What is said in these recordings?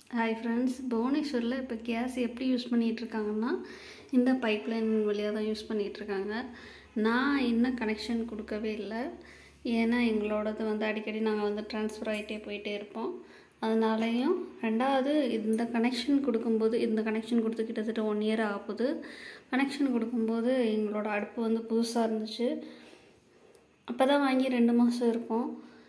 hi friends புவனேஸ்வரில் இப்போ case எப்படி யூஸ் பண்ணிகிட்ருக்காங்கன்னா இந்த பைப் லைன் வழியாக தான் யூஸ் பண்ணிகிட்ருக்காங்க நான் இன்னும் கனெக்ஷன் கொடுக்கவே இல்லை ஏன்னா எங்களோடது வந்து அடிக்கடி நாங்கள் வந்து ட்ரான்ஸ்ஃபர் ஆகிட்டே போயிட்டே இருப்போம் அதனாலையும் ரெண்டாவது இந்த கனெக்ஷன் கொடுக்கும்போது இந்த கனெக்ஷன் கொடுத்து கிட்டத்தட்ட ஒன் இயர் ஆகுது கனெக்ஷன் கொடுக்கும்போது எங்களோட அடுப்பு வந்து புதுசாக இருந்துச்சு அப்போ தான் வாங்கி ரெண்டு மாதம் இருக்கும்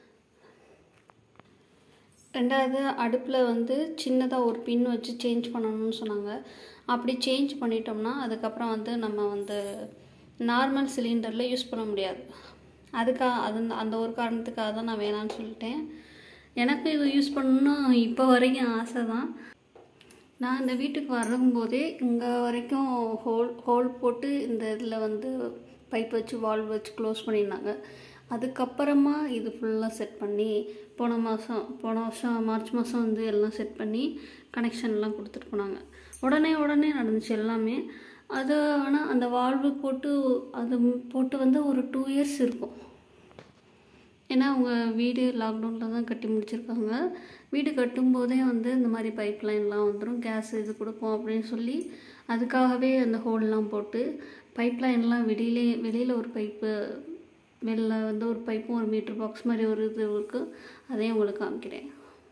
ரெண்டாவது அடுப்பில் வந்து சின்னதாக ஒரு பின் வச்சு சேஞ்ச் பண்ணணும்னு சொன்னாங்க அப்படி சேஞ்ச் பண்ணிட்டோம்னா அதுக்கப்புறம் வந்து நம்ம வந்து நார்மல் சிலிண்டரில் யூஸ் பண்ண முடியாது அதுக்காக அது அந்த ஒரு காரணத்துக்காக தான் நான் வேணான்னு சொல்லிட்டேன் எனக்கு இது யூஸ் பண்ணணும் இப்போ வரைக்கும் ஆசை தான் நான் இந்த வீட்டுக்கு வரும்போதே இங்கே வரைக்கும் ஹோல் ஹோல் போட்டு இந்த இதில் வந்து பைப் வச்சு வால்வ் வச்சு க்ளோஸ் பண்ணியிருந்தாங்க அதுக்கப்புறமா இது ஃபுல்லாக செட் பண்ணி போன மாதம் போன வருஷம் மார்ச் மாதம் வந்து எல்லாம் செட் பண்ணி கனெக்ஷன்லாம் கொடுத்துட்டு போனாங்க உடனே உடனே நடந்துச்சு எல்லாமே அது ஆனால் அந்த வால்வு போட்டு அது போட்டு வந்து ஒரு டூ இயர்ஸ் இருக்கும் ஏன்னா அவங்க வீடு லாக்டவுனில் தான் கட்டி முடிச்சிருக்காங்க வீடு கட்டும்போதே வந்து இந்த மாதிரி பைப் லைன்லாம் வந்துடும் கேஸ் இது கொடுப்போம் அப்படின்னு சொல்லி அதுக்காகவே அந்த ஹோல்லாம் போட்டு பைப் லைன்லாம் வெளியிலே வெளியில் ஒரு பைப்பு வெளில வந்து ஒரு பைப்பும் ஒரு மீட்ரு பாக்ஸ் மாதிரி ஒரு இது இருக்குது அதையும் உங்களுக்கு காமிக்கிறேன்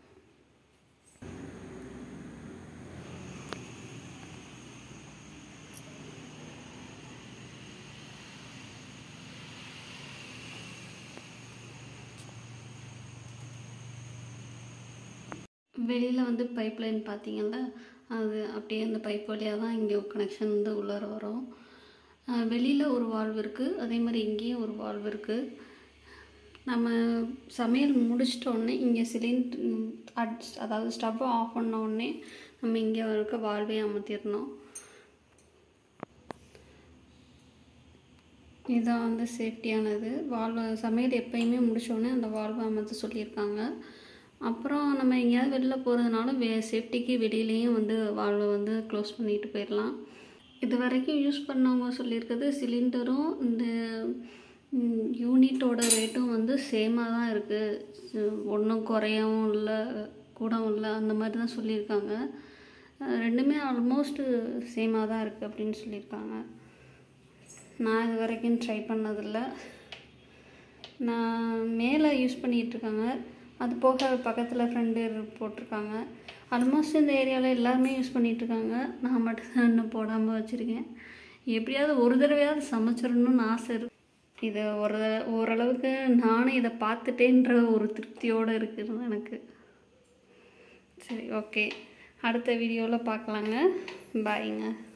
வெளியில் வந்து பைப் லைன் பார்த்தீங்கல்ல அது அப்படியே அந்த பைப் வழியாக தான் இங்கே கனெக்ஷன் வந்து உள்ளார வரும் வெளியில் ஒரு வால்வு இருக்குது அதே மாதிரி இங்கேயும் ஒரு வால்வு இருக்குது நம்ம சமையல் முடிச்சிட்டோடனே இங்கே சிலிண்டர் அதாவது ஸ்டவ்வை ஆஃப் பண்ண உடனே நம்ம இங்கே இருக்க வால்வே அமர்த்திடணும் இதுதான் வந்து சேஃப்டியானது வால்வை சமையல் எப்பயுமே முடித்தோடனே அந்த வால்வை அமர்த்த சொல்லியிருக்காங்க அப்புறம் நம்ம எங்கேயாவது வெளில போகிறதுனால வே சேஃப்டிக்கு வெளியிலையும் வந்து வால்வை வந்து க்ளோஸ் பண்ணிட்டு போயிடலாம் இது வரைக்கும் யூஸ் பண்ணவங்க சொல்லியிருக்கிறது சிலிண்டரும் இந்த யூனிட்டோட ரேட்டும் வந்து சேமாக தான் இருக்குது ஒன்றும் குறையவும் இல்லை கூடவும் இல்லை அந்த மாதிரி தான் சொல்லியிருக்காங்க ரெண்டுமே ஆல்மோஸ்ட்டு சேமாக தான் இருக்குது அப்படின்னு சொல்லியிருக்காங்க நான் இது வரைக்கும் ட்ரை பண்ணதில்லை நான் மேலே யூஸ் பண்ணிகிட்ருக்காங்க அது போக பக்கத்தில் ஃப்ரெண்டு போட்டிருக்காங்க ஆல்மோஸ்ட் இந்த ஏரியாவில் எல்லாருமே யூஸ் பண்ணிகிட்ருக்காங்க நான் மட்டும் இன்னும் போடாமல் வச்சுருக்கேன் எப்படியாவது ஒரு தடவையாவது சமைச்சிடணும்னு ஆசை இருக்கு இதை ஒரு ஓரளவுக்கு நானும் இதை பார்த்துட்டேன்ற ஒரு திருப்தியோடு இருக்குது எனக்கு சரி ஓகே அடுத்த வீடியோவில் பார்க்கலாங்க பாய்ங்க